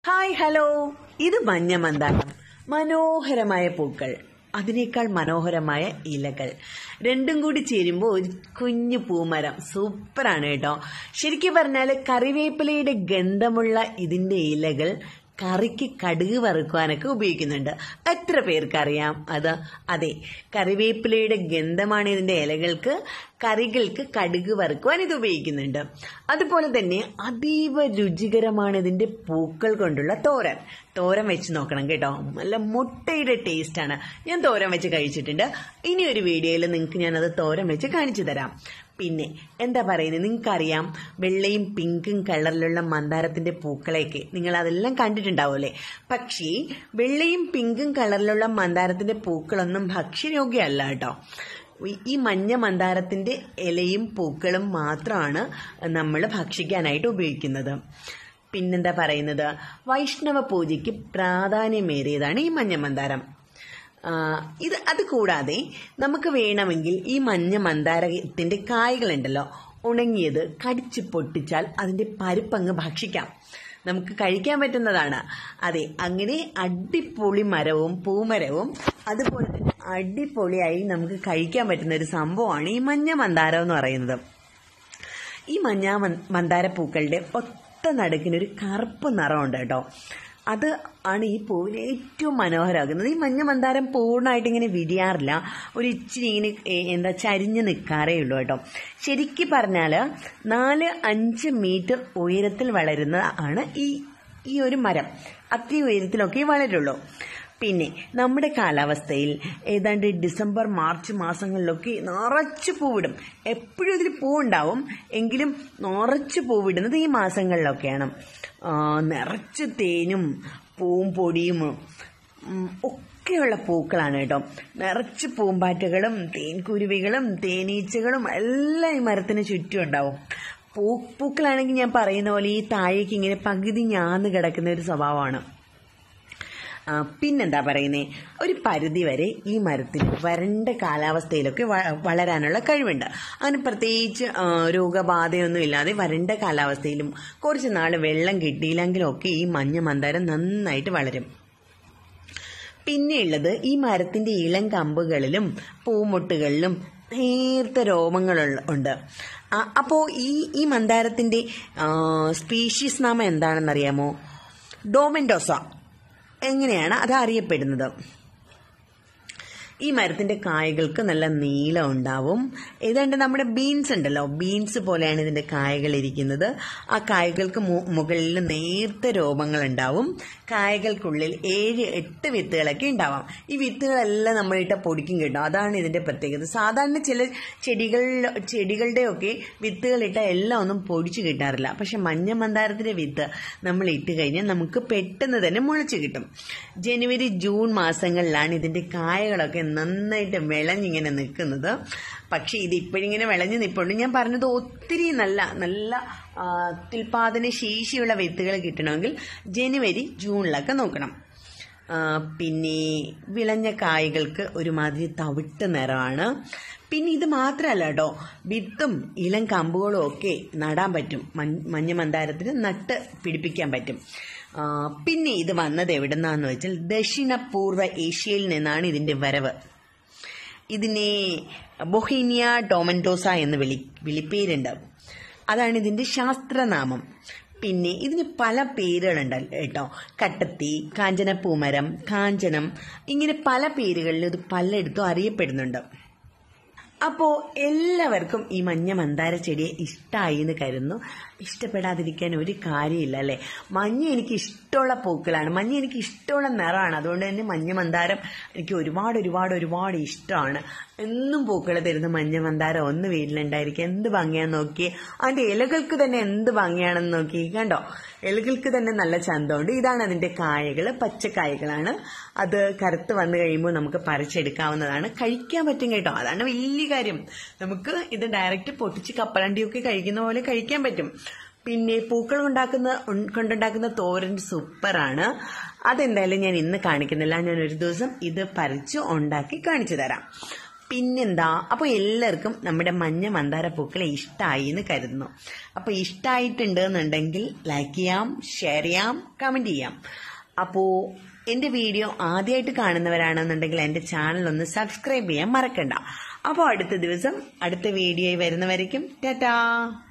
hi hello ഇത് മഞ്ഞ മന്ദാരം മനോഹരമായ പൂക്കൾ അതിനേക്കാൾ മനോഹരമായ ഇലകൾ രണ്ടും കൂടി ചേരുമ്പോൾ ഒരു കുഞ്ഞു പൂമരം സൂപ്പറാണ് കേട്ടോ ശരിക്കും പറഞ്ഞാൽ കറിവേപ്പിലയുടെ ഗന്ധമുള്ള ഇതിന്റെ ഇലകൾ കറിക്ക് കടുക് വറുക്കുവാനൊക്കെ ഉപയോഗിക്കുന്നുണ്ട് എത്ര പേർക്കറിയാം അത് അതെ കറിവേപ്പിലയുടെ ഗന്ധമാണ് ഇതിന്റെ ഇലകൾക്ക് കറികൾക്ക് കടുക് വറുക്കുവാൻ ഇത് ഉപയോഗിക്കുന്നുണ്ട് അതുപോലെ തന്നെ അതീവ രുചികരമാണ് ഇതിന്റെ പൂക്കൾ കൊണ്ടുള്ള തോരൻ തോരൻ വെച്ച് നോക്കണം കേട്ടോ നല്ല മുട്ടയുടെ ടേസ്റ്റ് ആണ് ഞാൻ തോരൻ വെച്ച് കഴിച്ചിട്ടുണ്ട് ഇനി ഒരു വീഡിയോയിൽ നിങ്ങൾക്ക് ഞാനത് തോരൻ വെച്ച് കാണിച്ചു തരാം പിന്നെ എന്താ പറയുന്നത് നിങ്ങൾക്കറിയാം വെള്ളയും പിങ്കും കളറിലുള്ള മന്ദാരത്തിന്റെ പൂക്കളെയൊക്കെ നിങ്ങൾ അതെല്ലാം കണ്ടിട്ടുണ്ടാവുമല്ലേ പക്ഷേ വെള്ളയും പിങ്കും കളറിലുള്ള മന്ദാരത്തിന്റെ പൂക്കളൊന്നും ഭക്ഷ്യയോഗ്യമല്ല കേട്ടോ ഈ മഞ്ഞ മന്ദാരത്തിന്റെ ഇലയും പൂക്കളും മാത്രമാണ് നമ്മൾ ഭക്ഷിക്കാനായിട്ട് ഉപയോഗിക്കുന്നത് പിന്നെന്താ പറയുന്നത് വൈഷ്ണവ പൂജയ്ക്ക് പ്രാധാന്യമേറിയതാണ് ഈ മഞ്ഞ മന്ദാരം ഇത് അത് കൂടാതെ നമുക്ക് വേണമെങ്കിൽ ഈ മഞ്ഞ മന്ദാരത്തിന്റെ കായ്കളുണ്ടല്ലോ ഉണങ്ങിയത് കടിച്ച് പൊട്ടിച്ചാൽ അതിന്റെ പരിപ്പങ്ങ് ഭക്ഷിക്കാം നമുക്ക് കഴിക്കാൻ പറ്റുന്നതാണ് അതെ അങ്ങനെ അടിപൊളി മരവും പൂമരവും അതുപോലെ തന്നെ അടിപൊളിയായി നമുക്ക് കഴിക്കാൻ പറ്റുന്ന ഒരു സംഭവമാണ് ഈ മഞ്ഞ മന്ദാരം എന്ന് പറയുന്നത് ഈ മഞ്ഞ മന്ദാര പൂക്കളുടെ ഒത്ത നടുക്കിനൊരു കറുപ്പ് നിറമുണ്ട് കേട്ടോ അത് ആണ് ഈ പൂവിനെ ഏറ്റവും മനോഹരമാക്കുന്നത് ഈ മഞ്ഞ മന്ദാരം പൂർണ്ണമായിട്ട് ഇങ്ങനെ വിരിയാറില്ല ഒരു ഇച്ചിരി ഇങ്ങനെ എന്താ ചരിഞ്ഞ് നിൽക്കാറേ ഉള്ളൂ കേട്ടോ ശരിക്കും പറഞ്ഞാൽ നാല് അഞ്ച് മീറ്റർ ഉയരത്തിൽ വളരുന്ന ആണ് ഈ ഈ ഒരു മരം അത്രയും ഉയരത്തിലൊക്കെ വളരുള്ളൂ പിന്നെ നമ്മുടെ കാലാവസ്ഥയിൽ ഏതാണ്ട് ഡിസംബർ മാർച്ച് മാസങ്ങളിലൊക്കെ നിറച്ച് പൂവിടും എപ്പോഴും ഇതിൽ പൂവുണ്ടാവും എങ്കിലും നിറച്ച് പൂവിടുന്നത് ഈ മാസങ്ങളിലൊക്കെയാണ് നിറച്ച് തേനും പൂവും പൊടിയും ഒക്കെയുള്ള പൂക്കളാണ് കേട്ടോ നിറച്ച് പൂമ്പാറ്റകളും തേൻകുരുവികളും തേനീച്ചകളും എല്ലാം ഈ മരത്തിന് ചുറ്റും ഉണ്ടാവും പൂ പൂക്കളാണെങ്കിൽ ഞാൻ പറയുന്ന പോലെ ഈ താഴേക്ക് ഇങ്ങനെ പകുതി ഞാന്ന് കിടക്കുന്ന ഒരു സ്വഭാവമാണ് പിന്നെന്താ പറയുന്നേ ഒരു പരിധി വരെ ഈ മരത്തിന് വരണ്ട കാലാവസ്ഥയിലൊക്കെ വളരാനുള്ള കഴിവുണ്ട് അങ്ങനെ പ്രത്യേകിച്ച് രോഗബാധയൊന്നും ഇല്ലാതെ വരണ്ട കാലാവസ്ഥയിലും കുറച്ച് നാൾ വെള്ളം കിട്ടിയില്ലെങ്കിലും ഒക്കെ ഈ മഞ്ഞ മന്ദാരം നന്നായിട്ട് വളരും പിന്നെയുള്ളത് ഈ മരത്തിന്റെ ഇളം കമ്പുകളിലും പൂമുട്ടുകളിലും നേർത്ത രോമങ്ങൾ ഉണ്ട് അപ്പോൾ ഈ ഈ മന്ദാരത്തിന്റെ സ്പീഷീസ് നാമം എന്താണെന്നറിയാമോ ഡോമെൻഡോസ എങ്ങനെയാണ് അത് അറിയപ്പെടുന്നത് ഈ മരത്തിന്റെ കായകൾക്ക് നല്ല നീളം ഉണ്ടാവും ഏതാണ്ട് നമ്മുടെ ബീൻസ് ഉണ്ടല്ലോ ബീൻസ് പോലെയാണ് ഇതിന്റെ കായകൾ ഇരിക്കുന്നത് ആ കായകൾക്ക് മുകളിൽ നേർത്ത രോമങ്ങൾ ഉണ്ടാവും കായകൾക്കുള്ളിൽ ഏഴ് എട്ട് വിത്തുകളൊക്കെ ഉണ്ടാവാം ഈ വിത്തുകളെല്ലാം നമ്മളിട്ട പൊടിക്കും കേട്ടോ അതാണ് ഇതിന്റെ പ്രത്യേകത സാധാരണ ചില ചെടികൾ ചെടികളുടെയൊക്കെ വിത്തുകളിട്ട എല്ലാം ഒന്നും പൊടിച്ചു കിട്ടാറില്ല പക്ഷെ മഞ്ഞ മന്ദാരത്തിന്റെ വിത്ത് നമ്മൾ ഇട്ട് കഴിഞ്ഞാൽ നമുക്ക് പെട്ടെന്ന് തന്നെ മുളച്ചു കിട്ടും ജനുവരി ജൂൺ മാസങ്ങളിലാണ് ഇതിന്റെ കായകളൊക്കെ നന്നായിട്ട് വിളഞ്ഞിങ്ങനെ നിൽക്കുന്നത് പക്ഷെ ഇത് ഇപ്പോഴിങ്ങനെ വിളഞ്ഞു നിൽപ്പുണ്ട് ഞാൻ പറഞ്ഞത് ഒത്തിരി നല്ല നല്ല ഉൽപാദന ശേഷിയുള്ള വിത്തുകൾ കിട്ടണമെങ്കിൽ ജനുവരി ജൂണിലൊക്കെ നോക്കണം പിന്നെ വിളഞ്ഞ കായ്കൾക്ക് ഒരുമാതിരി തവിട്ട് നിറമാണ് പിന്നെ ഇത് മാത്രമല്ല കേട്ടോ വിത്തും ഇളം കമ്പുകളും ഒക്കെ നടാൻ പറ്റും മഞ്ഞ മന്ദാരത്തിന് നട്ട് പിടിപ്പിക്കാൻ പറ്റും പിന്നെ ഇത് വന്നത് എവിടെന്നാന്ന് വെച്ചാൽ ദക്ഷിണ പൂർവ്വ ഏഷ്യയിൽ നിന്നാണ് ഇതിന്റെ വരവ് ഇതിനെ ബൊഹീനിയ ടോമൻറ്റോസ എന്ന് വിളി വിളിപ്പേരുണ്ട് അതാണ് ഇതിന്റെ ശാസ്ത്രനാമം പിന്നെ ഇതിന് പല പേരുകളുണ്ട് കേട്ടോ കട്ടത്തി കാഞ്ചനപ്പൂമരം കാഞ്ചനം ഇങ്ങനെ പല പേരുകളിൽ ഇത് പലയിടത്തും അറിയപ്പെടുന്നുണ്ട് അപ്പോൾ എല്ലാവർക്കും ഈ മഞ്ഞ മന്ദാര ചെടിയെ ഇഷ്ടമായി എന്ന് കരുതുന്നു ഇഷ്ടപ്പെടാതിരിക്കാൻ ഒരു കാര്യമില്ല അല്ലേ മഞ്ഞ എനിക്ക് ഇഷ്ടമുള്ള പൂക്കളാണ് മഞ്ഞ എനിക്ക് ഇഷ്ടമുള്ള നിറമാണ് അതുകൊണ്ട് തന്നെ മഞ്ഞ മന്ദാരം എനിക്ക് ഒരുപാട് ഒരുപാട് ഒരുപാട് ഇഷ്ടമാണ് എന്നും പൂക്കൾ തരുന്ന മഞ്ഞ മന്ദാരം ഒന്ന് വീട്ടിലുണ്ടായിരിക്കും എന്ത് ഭംഗിയാന്ന് നോക്കി അതിന്റെ ഇലകൾക്ക് തന്നെ എന്ത് ഭംഗിയാണെന്ന് നോക്കി കണ്ടോ ഇലകൾക്ക് തന്നെ നല്ല ചന്തമുണ്ട് ഇതാണ് അതിന്റെ കായകൾ പച്ചക്കായകളാണ് അത് കറുത്ത് വന്നു കഴിയുമ്പോൾ നമുക്ക് പറിച്ചെടുക്കാവുന്നതാണ് കഴിക്കാൻ പറ്റും കേട്ടോ അതാണ് വലിയ കാര്യം നമുക്ക് ഇത് ഡയറക്റ്റ് പൊട്ടിച്ച് കപ്പലണ്ടിയൊക്കെ കഴിക്കുന്ന പോലെ കഴിക്കാൻ പറ്റും പിന്നെ പൂക്കൾ ഉണ്ടാക്കുന്ന കൊണ്ടുണ്ടാക്കുന്ന തോരൻ സൂപ്പറാണ് അതെന്തായാലും ഞാൻ ഇന്ന് കാണിക്കുന്നില്ല ഞാൻ ഒരു ദിവസം ഇത് പറിച്ച് ഉണ്ടാക്കി കാണിച്ചു തരാം പിന്നെന്താ അപ്പോൾ എല്ലാവർക്കും നമ്മുടെ മഞ്ഞ മന്ദാര പൂക്കളെ ഇഷ്ടമായി എന്ന് കരുതുന്നു അപ്പോൾ ഇഷ്ടമായിട്ടുണ്ട് എന്നുണ്ടെങ്കിൽ ലൈക്ക് ചെയ്യാം ഷെയർ ചെയ്യാം കമൻറ്റ് ചെയ്യാം അപ്പോൾ എൻ്റെ വീഡിയോ ആദ്യമായിട്ട് കാണുന്നവരാണെന്നുണ്ടെങ്കിൽ എൻ്റെ ചാനൽ ഒന്ന് സബ്സ്ക്രൈബ് ചെയ്യാൻ മറക്കണ്ട അപ്പോൾ അടുത്ത ദിവസം അടുത്ത വീഡിയോ വരുന്നവരേക്കും ടാറ്റാ